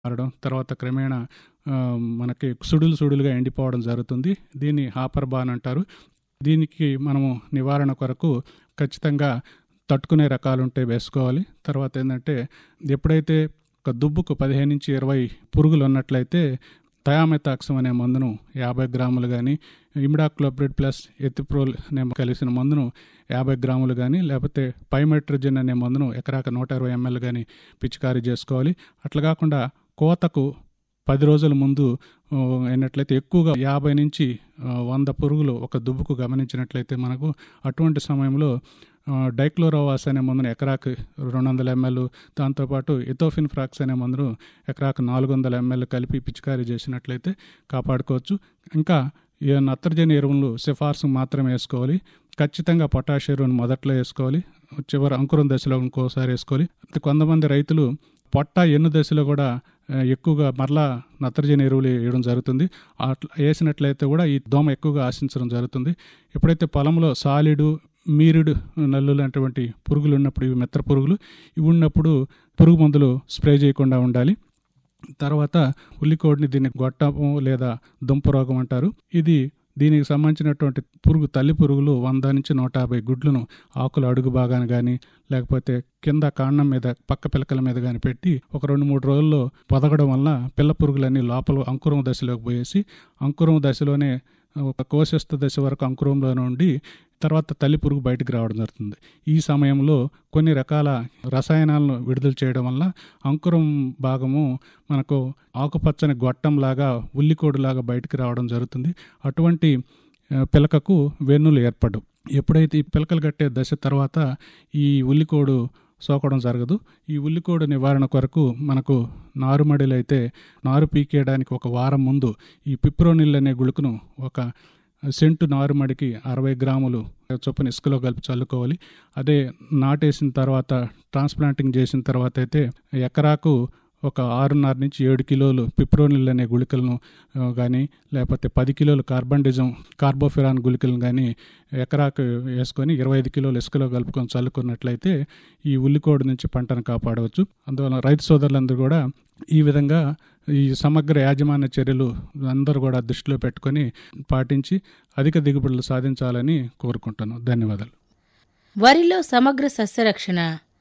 మారడం తర్వాత క్రమేణా ఆ, మనకి సుడులు సుడులుగా ఎండిపోవడం జరుగుతుంది దీన్ని హాపర్ బాన్ అంటారు దీనికి మనము నివారణ కొరకు ఖచ్చితంగా తట్టుకునే రకాలు ఉంటే వేసుకోవాలి తర్వాత ఏంటంటే ఎప్పుడైతే ఒక దుబ్బుకు పదిహేను నుంచి ఇరవై పురుగులు ఉన్నట్లయితే థయామెతాక్సం అనే మందును యాభై గ్రాములు కానీ ఇమిడాక్లోప్రిడ్ ప్లస్ ఎథిప్రోల్ అనే కలిసిన మందును యాభై గ్రాములు కానీ లేకపోతే పైమెట్రోజన్ అనే మందును ఎకరాక నూట ఇరవై ఎంఎల్ కానీ పిచికారీ చేసుకోవాలి అట్లా కాకుండా కోతకు పది రోజుల ముందు ఆ, అయినట్లయితే ఎక్కువగా యాభై నుంచి ఆ, వంద పురుగులు ఒక దుబ్బుకు గమనించినట్లయితే మనకు అటువంటి సమయంలో ఆ, డైక్లోరోవాస్ అనే మందును ఎకరాకు రెండు వందల ఎంఎల్ దాంతోపాటు ఇథోఫిన్ ఫ్రాక్స్ అనే మందును ఎకరాకు నాలుగు వందల ఎంఎల్ కలిపి పిచికారీ చేసినట్లయితే కాపాడుకోవచ్చు ఇంకా ఈ నత్రజని ఎరువులు సిఫార్సు మాత్రమే వేసుకోవాలి ఖచ్చితంగా పొటాష్ ఎరువును మొదట్లో వేసుకోవాలి చివరి అంకురం దశలో ఇంకోసారి వేసుకోవాలి కొంతమంది రైతులు పొట్ట ఎన్ను దశలో కూడా ఆ, ఎక్కువగా మరలా నత్రజని ఎరువులు వేయడం జరుగుతుంది అట్లా వేసినట్లయితే కూడా ఈ దోమ ఎక్కువగా ఆశించడం జరుగుతుంది ఎప్పుడైతే పొలంలో సాలిడు మీరుడు నల్లులు అటువంటి పురుగులు ఉన్నప్పుడు ఇవి మెత్త పురుగులు ఇవి ఉన్నప్పుడు పురుగు మందులు స్ప్రే చేయకుండా ఉండాలి తర్వాత ఉల్లికోడిని దీన్ని గొట్టము లేదా దుంప రోగం అంటారు ఇది దీనికి సంబంధించినటువంటి పురుగు తల్లి పురుగులు వంద నుంచి నూట యాభై గుడ్లను ఆకుల అడుగు భాగాన కానీ లేకపోతే కింద కాండం మీద పక్క పిలకల మీద కానీ పెట్టి ఒక రెండు మూడు రోజుల్లో పొదగడం వల్ల పిల్ల పురుగులన్నీ లోపల అంకురం దశలోకి పోయేసి అంకురం దశలోనే ఒక కోశస్థ దశ వరకు అంకురంలోనే ఉండి తర్వాత తల్లి పురుగు బయటకు రావడం జరుగుతుంది ఈ సమయంలో కొన్ని రకాల రసాయనాలను విడుదల చేయడం వల్ల అంకురం భాగము మనకు ఆకుపచ్చని గొట్టంలాగా ఉల్లికోడులాగా బయటకు రావడం జరుగుతుంది అటువంటి ఆ, పిలకకు వెన్నులు ఏర్పడు ఎప్పుడైతే ఈ పిలకలు కట్టే దశ తర్వాత ఈ ఉల్లికోడు సోకడం జరగదు ఈ ఉల్లికోడు నివారణ కొరకు మనకు నారుమడిలో అయితే నారు పీకేయడానికి ఒక వారం ముందు ఈ పిప్రోనిల్ అనే గుళుకును ఒక సెంటు నారుమడికి అరవై గ్రాములు చొప్పున ఇసుకలో కలిపి చల్లుకోవాలి అదే నాటేసిన తర్వాత ట్రాన్స్ప్లాంటింగ్ చేసిన తర్వాత అయితే ఎకరాకు ఒక ఆరున్నర నుంచి ఏడు కిలోలు పిప్రోనిల్ అనే గుళికలను కానీ లేకపోతే పది కిలోలు కార్బండిజం కార్బోఫిరాన్ గుళికలను కానీ ఎకరాకు వేసుకొని ఇరవై ఐదు కిలోలు ఇసుకలో కలుపుకొని చల్లుకున్నట్లయితే ఈ ఉల్లికోడు నుంచి పంటను కాపాడవచ్చు అందువల్ల రైతు సోదరులందరూ కూడా ఈ విధంగా ఈ సమగ్ర యాజమాన్య చర్యలు అందరూ కూడా దృష్టిలో పెట్టుకొని పాటించి అధిక దిగుబడులు సాధించాలని కోరుకుంటాను ధన్యవాదాలు వరిలో సమగ్ర సస్యరక్షణ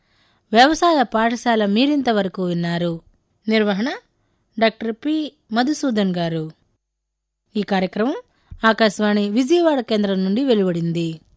వ్యవసాయ పాఠశాల మీరింతవరకు విన్నారు నిర్వహణ డాక్టర్ పి మధుసూదన్ గారు ఈ కార్యక్రమం ఆకాశవాణి విజయవాడ కేంద్రం నుండి వెలువడింది